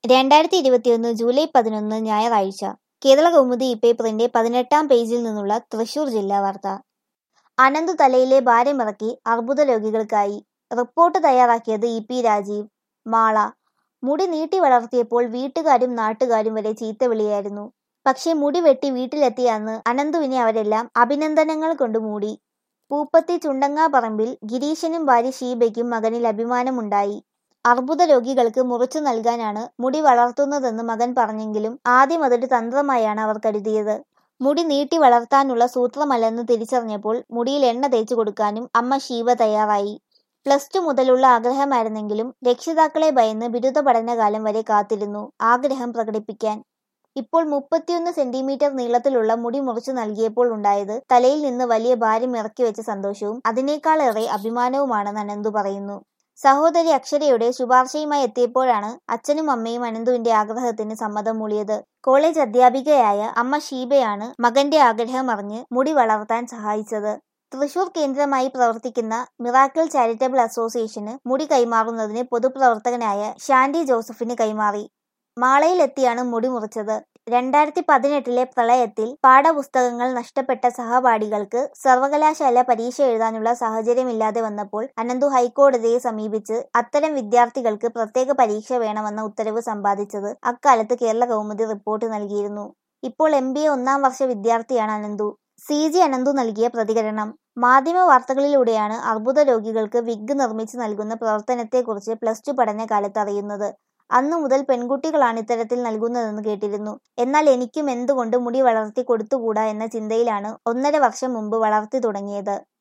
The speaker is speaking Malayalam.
രണ്ടായിരത്തി ഇരുപത്തിയൊന്ന് ജൂലൈ പതിനൊന്ന് ഞായറാഴ്ച കേരള കൗമുദി ഇപ്പേപ്പറിന്റെ പതിനെട്ടാം പേജിൽ നിന്നുള്ള തൃശൂർ ജില്ലാ വാർത്ത അനന്തു തലയിലെ ഭാരമിറക്കി അർബുദ രോഗികൾക്കായി റിപ്പോർട്ട് തയ്യാറാക്കിയത് ഇ പി രാജീവ് മാള മുടി നീട്ടി വളർത്തിയപ്പോൾ വീട്ടുകാരും നാട്ടുകാരും വരെ ചീത്ത വിളിയായിരുന്നു പക്ഷേ മുടി വെട്ടി വീട്ടിലെത്തിയ അന്ന് അനന്തുവിനെ അവരെല്ലാം അഭിനന്ദനങ്ങൾ കൊണ്ട് മൂടി പൂപ്പത്തി ചുണ്ടങ്ങാപറമ്പിൽ ഗിരീശനും ഭാര്യ ഷീബയ്ക്കും മകനിൽ അഭിമാനമുണ്ടായി അർബുദ രോഗികൾക്ക് മുറിച്ചു നൽകാനാണ് മുടി വളർത്തുന്നതെന്ന് മകൻ പറഞ്ഞെങ്കിലും ആദ്യം അതൊരു തന്ത്രമായാണ് അവർ കരുതിയത് മുടി നീട്ടി വളർത്താനുള്ള സൂത്രമല്ലെന്ന് തിരിച്ചറിഞ്ഞപ്പോൾ മുടിയിൽ എണ്ണ തേച്ചു കൊടുക്കാനും അമ്മ ഷീബ തയ്യാറായി പ്ലസ് ടു മുതലുള്ള ആഗ്രഹമായിരുന്നെങ്കിലും രക്ഷിതാക്കളെ ഭയന്ന് ബിരുദ പഠനകാലം വരെ കാത്തിരുന്നു ആഗ്രഹം പ്രകടിപ്പിക്കാൻ ഇപ്പോൾ മുപ്പത്തിയൊന്ന് സെന്റിമീറ്റർ നീളത്തിലുള്ള മുടി മുറിച്ചു നൽകിയപ്പോൾ ഉണ്ടായത് തലയിൽ നിന്ന് വലിയ ഭാരം ഇറക്കി വെച്ച സന്തോഷവും അതിനേക്കാളേറെ അഭിമാനവുമാണെന്ന് അനന്തു പറയുന്നു സഹോദരി അക്ഷരയുടെ ശുപാർശയുമായി എത്തിയപ്പോഴാണ് അച്ഛനും അമ്മയും അനന്തുവിന്റെ ആഗ്രഹത്തിന് സമ്മതം മൂളിയത് കോളേജ് അധ്യാപികയായ അമ്മ ഷീബയാണ് മകന്റെ ആഗ്രഹം അറിഞ്ഞ് മുടി വളർത്താൻ സഹായിച്ചത് തൃശൂർ കേന്ദ്രമായി പ്രവർത്തിക്കുന്ന മിറാക്കിൾ ചാരിറ്റബിൾ അസോസിയേഷന് മുടി കൈമാറുന്നതിന് പൊതുപ്രവർത്തകനായ ഷാൻഡി ജോസഫിന് കൈമാറി മാളയിലെത്തിയാണ് മുടി മുറിച്ചത് രണ്ടായിരത്തി പതിനെട്ടിലെ പ്രളയത്തിൽ പാഠപുസ്തകങ്ങൾ നഷ്ടപ്പെട്ട സഹപാഠികൾക്ക് സർവകലാശാല പരീക്ഷ എഴുതാനുള്ള സാഹചര്യമില്ലാതെ വന്നപ്പോൾ അനന്തു ഹൈക്കോടതിയെ സമീപിച്ച് അത്തരം വിദ്യാർത്ഥികൾക്ക് പ്രത്യേക പരീക്ഷ വേണമെന്ന ഉത്തരവ് സമ്പാദിച്ചത് അക്കാലത്ത് കേരള കൗമുദി റിപ്പോർട്ട് നൽകിയിരുന്നു ഇപ്പോൾ എം ബി എ ഒന്നാം വർഷ വിദ്യാർത്ഥിയാണ് അനന്തു സി ജി അനന്തു നൽകിയ പ്രതികരണം മാധ്യമ വാർത്തകളിലൂടെയാണ് അർബുദ രോഗികൾക്ക് വിഗ് നിർമ്മിച്ചു നൽകുന്ന പ്രവർത്തനത്തെക്കുറിച്ച് പ്ലസ് ടു പഠനകാലത്ത് അറിയുന്നത് അന്നു മുതൽ പെൺകുട്ടികളാണ് ഇത്തരത്തിൽ നൽകുന്നതെന്ന് കേട്ടിരുന്നു എന്നാൽ എനിക്കും എന്തുകൊണ്ട് മുടി വളർത്തി കൊടുത്തുകൂടാ എന്ന ചിന്തയിലാണ് ഒന്നര വർഷം മുമ്പ് വളർത്തി തുടങ്ങിയത്